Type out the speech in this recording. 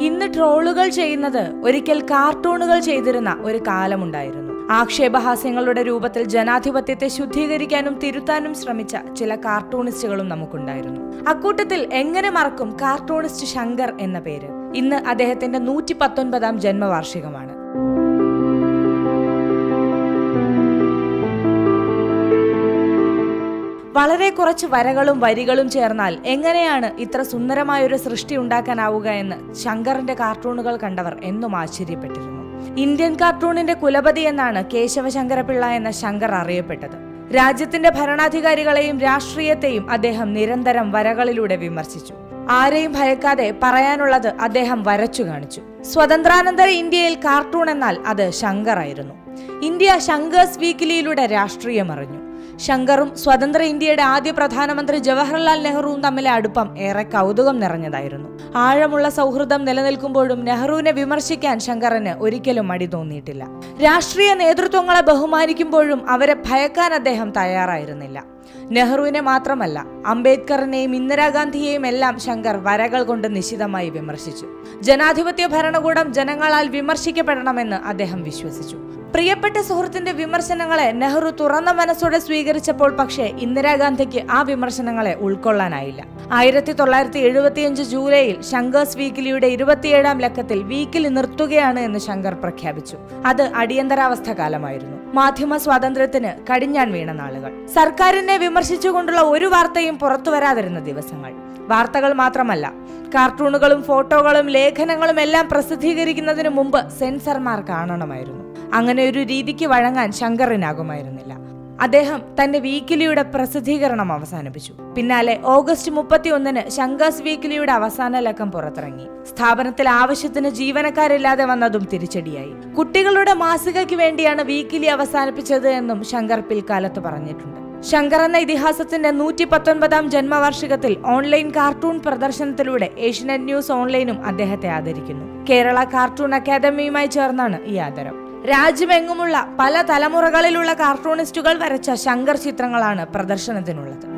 ഇന്ന് ട്രോളുകൾ ചെയ്യുന്നത് ഒരിക്കൽ കാർട്ടൂണുകൾ ചെയ്തിരുന്ന ഒരു കാലമുണ്ടായിരുന്നു ആക്ഷേപഹാസ്യങ്ങളുടെ രൂപത്തിൽ ജനാധിപത്യത്തെ ശുദ്ധീകരിക്കാനും തിരുത്താനും ശ്രമിച്ച ചില കാർട്ടൂണിസ്റ്റുകളും നമുക്കുണ്ടായിരുന്നു അക്കൂട്ടത്തിൽ എങ്ങനെ മറക്കും കാർട്ടൂണിസ്റ്റ് ശങ്കർ എന്ന പേര് ഇന്ന് അദ്ദേഹത്തിന്റെ നൂറ്റി പത്തൊൻപതാം ജന്മവാർഷികമാണ് വളരെ കുറച്ച് വരകളും വരികളും ചേർന്നാൽ എങ്ങനെയാണ് ഇത്ര സുന്ദരമായ ഒരു സൃഷ്ടി ഉണ്ടാക്കാനാവുക എന്ന് ശങ്കറിന്റെ കാർട്ടൂണുകൾ കണ്ടവർ എന്നും ആശ്ചര്യപ്പെട്ടിരുന്നു ഇന്ത്യൻ കാർട്ടൂണിന്റെ കുലപതി എന്നാണ് കേശവശങ്കരപിള്ള എന്ന ശങ്കർ അറിയപ്പെട്ടത് രാജ്യത്തിന്റെ ഭരണാധികാരികളെയും രാഷ്ട്രീയത്തെയും അദ്ദേഹം നിരന്തരം വരകളിലൂടെ വിമർശിച്ചു ആരെയും ഭയക്കാതെ പറയാനുള്ളത് അദ്ദേഹം വരച്ചു കാണിച്ചു സ്വതന്ത്രാനന്തര ഇന്ത്യയിൽ കാർട്ടൂൺ എന്നാൽ അത് ശങ്കർ ആയിരുന്നു ഇന്ത്യ ശങ്കേഴ്സ് വീക്കിലിയിലൂടെ രാഷ്ട്രീയം അറിഞ്ഞു ശങ്കറും സ്വതന്ത്ര ഇന്ത്യയുടെ ആദ്യ പ്രധാനമന്ത്രി ജവഹർലാൽ നെഹ്റുവും തമ്മിലെ അടുപ്പം ഏറെ കൗതുകം നിറഞ്ഞതായിരുന്നു ആഴമുള്ള സൗഹൃദം നിലനിൽക്കുമ്പോഴും നെഹ്റുവിനെ വിമർശിക്കാൻ ശങ്കറിന് ഒരിക്കലും മടി തോന്നിയിട്ടില്ല രാഷ്ട്രീയ നേതൃത്വങ്ങളെ ബഹുമാനിക്കുമ്പോഴും അവരെ ഭയക്കാൻ അദ്ദേഹം തയ്യാറായിരുന്നില്ല നെഹ്റുവിനെ മാത്രമല്ല അംബേദ്കറിനെയും ഇന്ദിരാഗാന്ധിയെയും എല്ലാം ശങ്കർ വരകൾ കൊണ്ട് നിശിതമായി വിമർശിച്ചു ജനാധിപത്യ ഭരണകൂടം ജനങ്ങളാൽ വിമർശിക്കപ്പെടണമെന്ന് അദ്ദേഹം വിശ്വസിച്ചു പ്രിയപ്പെട്ട സുഹൃത്തിന്റെ വിമർശനങ്ങളെ നെഹ്റു തുറന്ന മനസ്സോടെ സ്വീകരിച്ചപ്പോൾ പക്ഷേ ഇന്ദിരാഗാന്ധിക്ക് ആ വിമർശനങ്ങളെ ഉൾക്കൊള്ളാനായില്ല ആയിരത്തി തൊള്ളായിരത്തി എഴുപത്തിയഞ്ച് ജൂലൈയിൽ ശങ്കേഴ്സ് വീക്കിലിയുടെ ഇരുപത്തിയേഴാം ലക്കത്തിൽ വീക്കിലി നിർത്തുകയാണ് എന്ന് ശങ്കർ പ്രഖ്യാപിച്ചു അത് അടിയന്തരാവസ്ഥ കാലമായിരുന്നു മാധ്യമ സ്വാതന്ത്ര്യത്തിന് കടിഞ്ഞാൻ വീണ നാളുകൾ സർക്കാരിനെ വിമർശിച്ചുകൊണ്ടുള്ള ഒരു വാർത്തയും പുറത്തു വരാതിരുന്ന ദിവസങ്ങൾ വാർത്തകൾ മാത്രമല്ല കാർട്ടൂണുകളും ഫോട്ടോകളും ലേഖനങ്ങളും എല്ലാം പ്രസിദ്ധീകരിക്കുന്നതിന് മുമ്പ് സെൻസർമാർ കാണണമായിരുന്നു അങ്ങനെ ഒരു രീതിക്ക് വഴങ്ങാൻ ശങ്കറിനാകുമായിരുന്നില്ല അദ്ദേഹം തന്റെ വീക്കിലിയുടെ പ്രസിദ്ധീകരണം അവസാനിപ്പിച്ചു പിന്നാലെ ഓഗസ്റ്റ് മുപ്പത്തി ഒന്നിന് ശങ്കേഴ്സ് വീക്കിലിയുടെ അവസാന ലക്കം പുറത്തിറങ്ങി സ്ഥാപനത്തിൽ ആവശ്യത്തിന് ജീവനക്കാരില്ലാതെ വന്നതും തിരിച്ചടിയായി കുട്ടികളുടെ മാസികയ്ക്ക് വേണ്ടിയാണ് വീക്കിലി അവസാനിപ്പിച്ചത് എന്നും ശങ്കർ പിൽക്കാലത്ത് പറഞ്ഞിട്ടുണ്ട് ശങ്കർ എന്ന ഇതിഹാസത്തിന്റെ നൂറ്റി പത്തൊൻപതാം ജന്മവാർഷികത്തിൽ ഓൺലൈൻ കാർട്ടൂൺ പ്രദർശനത്തിലൂടെ ഏഷ്യനെറ്റ് ന്യൂസ് ഓൺലൈനും അദ്ദേഹത്തെ ആദരിക്കുന്നു കേരള കാർട്ടൂൺ അക്കാദമിയുമായി ചേർന്നാണ് ഈ ആദരം രാജ്യമെങ്ങുമുള്ള പല തലമുറകളിലുള്ള കാർട്ടൂണിസ്റ്റുകൾ വരച്ച ശങ്കർ ചിത്രങ്ങളാണ് പ്രദർശനത്തിനുള്ളത്